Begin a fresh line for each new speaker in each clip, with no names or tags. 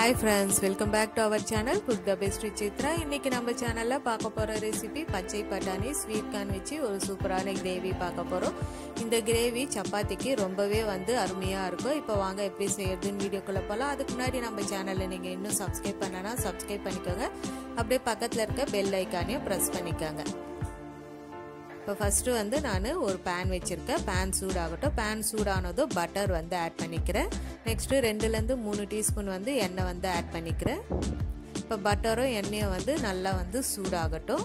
hi friends welcome back to our channel cook the best Chitra இன்னைக்கு நம்ம சேனலில் பார்க்க போகிற ரெசிபி பச்சை பட்டாணி ஸ்வீட் கார்ன் வச்சு ஒரு சூப்பரான கிரேவி பார்க்க போகிறோம் இந்த கிரேவி சப்பாத்திக்கு ரொம்பவே வந்து அருமையாக இருக்கும் இப்போ வாங்க எப்படி செய்யறதுன்னு வீடியோக்குள்ளே போகலாம் அதுக்கு முன்னாடி நம்ம சேனலில் நீங்கள் இன்னும் சப்ஸ்கிரைப் பண்ணனா சப்ஸ்கிரைப் பண்ணிக்கோங்க அப்படியே பக்கத்தில் இருக்க பெல் ஐக்கானையும் ப்ரெஸ் பண்ணிக்கோங்க இப்போ ஃபஸ்ட்டு வந்து நான் ஒரு பேன் வச்சுருக்கேன் பேன் சூடாகட்டும் பேன் சூடானதும் பட்டர் வந்து ஆட் பண்ணிக்கிறேன் நெக்ஸ்ட்டு ரெண்டுலேருந்து மூணு டீஸ்பூன் வந்து எண்ணெய் வந்து ஆட் பண்ணிக்கிறேன் இப்போ பட்டரும் எண்ணெயும் வந்து நல்லா வந்து சூடாகட்டும்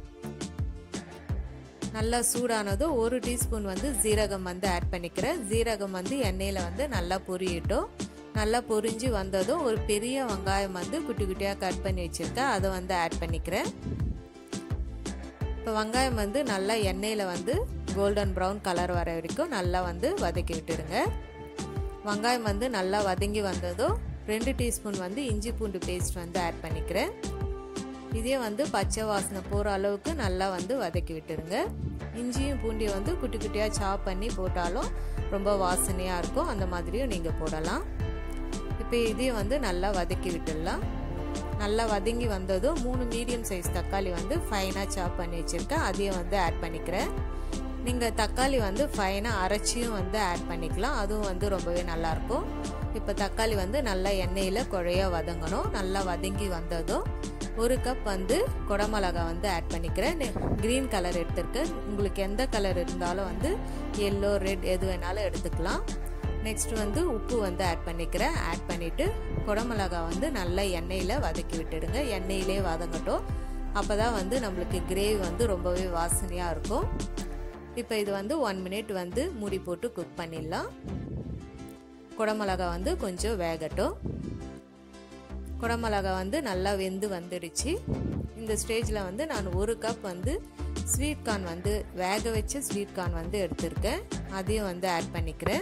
நல்லா சூடானதும் ஒரு டீஸ்பூன் வந்து ஜீரகம் வந்து ஆட் பண்ணிக்கிறேன் ஜீரகம் வந்து எண்ணெயில் வந்து நல்லா பொரியட்டும் நல்லா பொரிஞ்சு வந்ததும் ஒரு பெரிய வெங்காயம் வந்து குட்டி குட்டியாக கட் பண்ணி வச்சுருக்கேன் அதை வந்து ஆட் பண்ணிக்கிறேன் இப்போ வெங்காயம் வந்து நல்லா எண்ணெயில் வந்து கோல்டன் ப்ரௌன் கலர் வர வரைக்கும் நல்லா வந்து வதக்கி விட்டுடுங்க வெங்காயம் வந்து நல்லா வதங்கி வந்ததும் ரெண்டு டீஸ்பூன் வந்து இஞ்சி பூண்டு பேஸ்ட் வந்து ஆட் பண்ணிக்கிறேன் இதே வந்து பச்சை வாசனை போகிற அளவுக்கு நல்லா வந்து வதக்கி விட்டுருங்க இஞ்சியும் பூண்டியும் வந்து குட்டி குட்டியாக சாப் பண்ணி போட்டாலும் ரொம்ப வாசனையாக இருக்கும் அந்த மாதிரியும் நீங்கள் போடலாம் இப்போ இதையும் வந்து நல்லா வதக்கி விட்டுடலாம் நல்லா வதங்கி வந்ததும் மூணு மீடியம் சைஸ் தக்காளி வந்து ஃபைனாக சாப் பண்ணி வச்சுருக்கேன் அதையும் வந்து ஆட் பண்ணிக்கிறேன் நீங்கள் தக்காளி வந்து ஃபைனாக அரைச்சியும் வந்து ஆட் பண்ணிக்கலாம் அதுவும் வந்து ரொம்பவே நல்லாயிருக்கும் இப்போ தக்காளி வந்து நல்லா எண்ணெயில் குழையாக வதங்கணும் நல்லா வதங்கி வந்ததும் ஒரு கப் வந்து குடமிளகா வந்து ஆட் பண்ணிக்கிறேன் க்ரீன் கலர் எடுத்திருக்கேன் உங்களுக்கு எந்த கலர் இருந்தாலும் வந்து எல்லோ ரெட் எது வேணாலும் எடுத்துக்கலாம் நெக்ஸ்ட் வந்து உப்பு வந்து ஆட் பண்ணிக்கிறேன் ஆட் பண்ணிவிட்டு குடமிளகா வந்து நல்லா எண்ணெயில் வதக்கி விட்டுடுங்க எண்ணெயிலே வதங்கட்டும் அப்போ தான் வந்து நம்மளுக்கு கிரேவி வந்து ரொம்பவே வாசனையாக இருக்கும் இப்போ இது வந்து ஒன் மினிட் வந்து மூடி போட்டு குக் பண்ணிடலாம் குடமிளகா வந்து கொஞ்சம் வேகட்டும் குடமிளகா வந்து நல்லா வெந்து வந்துடுச்சு இந்த ஸ்டேஜில் வந்து நான் ஒரு கப் வந்து ஸ்வீட் கார்ன் வந்து வேக வச்ச ஸ்வீட் கார்ன் வந்து எடுத்திருக்கேன் அதையும் வந்து ஆட் பண்ணிக்கிறேன்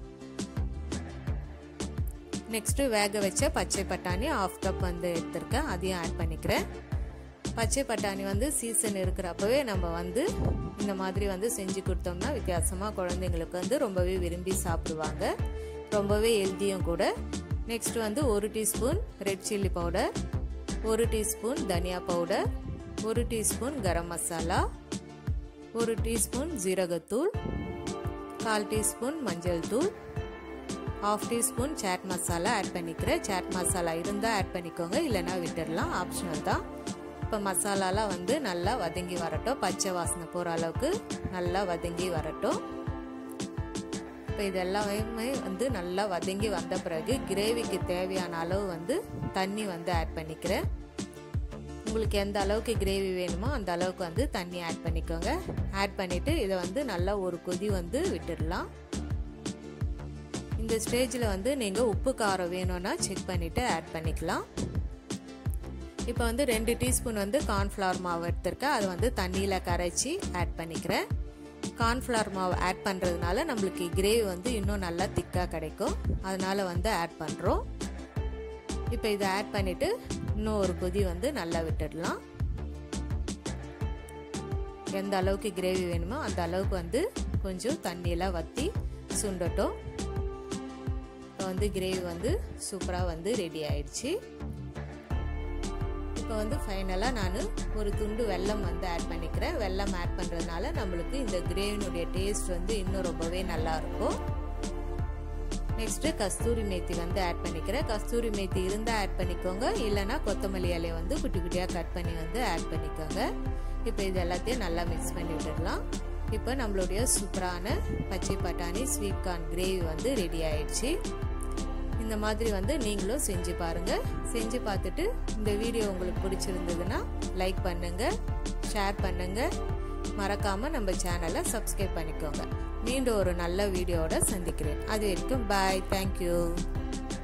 நெக்ஸ்ட்டு வேக வச்ச பச்சை பட்டாணி ஆஃப் கப் வந்து எடுத்திருக்கேன் அதையும் ஆட் பண்ணிக்கிறேன் பச்சை பட்டாணி வந்து சீசன் இருக்கிறப்பவே நம்ம வந்து இந்த மாதிரி வந்து செஞ்சு கொடுத்தோம்னா வித்தியாசமாக குழந்தைங்களுக்கு வந்து ரொம்பவே விரும்பி சாப்பிடுவாங்க ரொம்பவே ஹெல்த்தியும் கூட நெக்ஸ்ட் வந்து ஒரு டீஸ்பூன் ரெட் சில்லி பவுடர் ஒரு டீஸ்பூன் தனியா பவுடர் ஒரு டீஸ்பூன் கரம் மசாலா ஒரு டீஸ்பூன் ஜீரகத்தூள் கால் டீஸ்பூன் மஞ்சள் தூள் half teaspoon chaat masala add பண்ணிக்கிறேன் சாட் மசாலா இருந்தால் ஆட் பண்ணிக்கோங்க இல்லைனா விட்டுடலாம் ஆப்ஷனல் தான் இப்போ மசாலாலாம் வந்து நல்லா வதங்கி வரட்டும் பச்சை வாசனை போகிற அளவுக்கு நல்லா வதங்கி வரட்டும் இப்போ இதெல்லாமே வந்து நல்லா வதங்கி வந்த பிறகு கிரேவிக்கு தேவையான அளவு வந்து தண்ணி வந்து ஆட் பண்ணிக்கிறேன் உங்களுக்கு எந்த அளவுக்கு கிரேவி வேணுமோ அந்த அளவுக்கு வந்து தண்ணி ஆட் பண்ணிக்கோங்க ஆட் பண்ணிவிட்டு இதை வந்து நல்லா ஒரு கொதி வந்து விட்டுடலாம் இந்த ஸ்டேஜில் வந்து நீங்கள் உப்பு காரம் வேணும்னா செக் பண்ணிவிட்டு ஆட் பண்ணிக்கலாம் இப்போ வந்து ரெண்டு டீஸ்பூன் வந்து கார்ன்ஃப்ளவர் மாவு எடுத்திருக்கேன் அதை வந்து தண்ணியில் கரைச்சி ஆட் பண்ணிக்கிறேன் கார்ன்ஃப்ளவர் மாவு ஆட் பண்ணுறதுனால நம்மளுக்கு கிரேவி வந்து இன்னும் நல்லா திக்காக கிடைக்கும் அதனால் வந்து ஆட் பண்ணுறோம் இப்போ இதை ஆட் பண்ணிவிட்டு இன்னும் ஒரு கொதி வந்து நல்லா விட்டுடலாம் எந்த அளவுக்கு கிரேவி வேணுமோ அந்த அளவுக்கு வந்து கொஞ்சம் தண்ணியெல்லாம் வற்றி சுண்டட்டும் இப்போ வந்து கிரேவி வந்து சூப்பராக வந்து ரெடி ஆயிடுச்சு இப்போ வந்து ஃபைனலாக நான் ஒரு துண்டு வெல்லம் வந்து ஆட் பண்ணிக்கிறேன் வெல்லம் ஆட் பண்ணுறதுனால நம்மளுக்கு இந்த கிரேவினுடைய டேஸ்ட் வந்து இன்னும் ரொம்பவே நல்லாயிருக்கும் நெக்ஸ்ட்டு கஸ்தூரி மேத்தி வந்து ஆட் பண்ணிக்கிறேன் கஸ்தூரி மேத்தி இருந்தால் ஆட் பண்ணிக்கோங்க இல்லைனா கொத்தமல்லி இலையை வந்து குட்டி குட்டியாக கட் பண்ணி வந்து ஆட் பண்ணிக்கோங்க இப்போ இது எல்லாத்தையும் நல்லா மிக்ஸ் பண்ணி விட்டுடலாம் இப்போ நம்மளுடைய சூப்பரான பச்சை பட்டாணி ஸ்வீட் கார்ன் கிரேவி வந்து ரெடி ஆயிடுச்சு இந்த மாதிரி வந்து நீங்களும் செஞ்சு பாருங்கள் செஞ்சு பார்த்துட்டு இந்த வீடியோ உங்களுக்கு பிடிச்சிருந்ததுன்னா லைக் பண்ணுங்கள் ஷேர் பண்ணுங்கள் மறக்காமல் நம்ம சேனலை சப்ஸ்கிரைப் பண்ணிக்கோங்க மீண்டும் ஒரு நல்ல வீடியோவோட சந்திக்கிறேன் அது வரைக்கும் பாய் தேங்க்யூ